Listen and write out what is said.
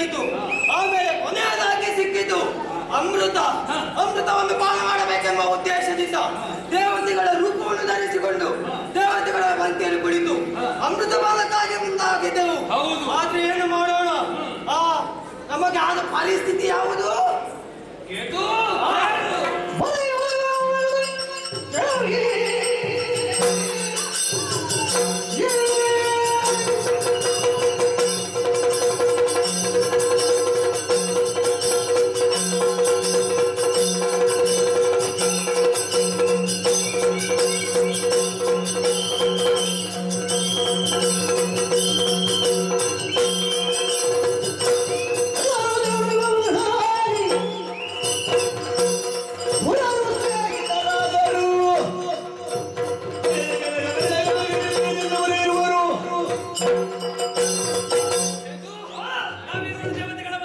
ಕಂಡಿತು ಆಮೇಲೆ ಕೊನೆಯದಾಗಿ ಸಿಕ್ಕಿತು ಅಮೃತ ಅಮೃತವನ್ನು ಪಾನ ಮಾಡಬೇಕೆಂಬ ಉದ್ದೇಶದಿಂದ ದೇವತೆಗಳ ರೂಪವನ್ನು ಧರಿಸಿಕೊಂಡು ದೇವತೆಗಳ ಪಂಕ್ತಿಯಲ್ಲಿ ಕುಳಿತು ಅಮೃತ ಪಾನಕ್ಕಾಗಿ ಮುಂದಾಗಿದ್ದೆವು ಹೌದು. ಆದ್ರೆ ಏನು ಮಾಡೋಣ ಆ ನಮಗೆ ಆದ ಪರಿಸ್ಥಿತಿ ಯಾವುದು ಕೇತು ಕೇತು, ನಾವಿರುವುದು ದೇವತೆಗಳ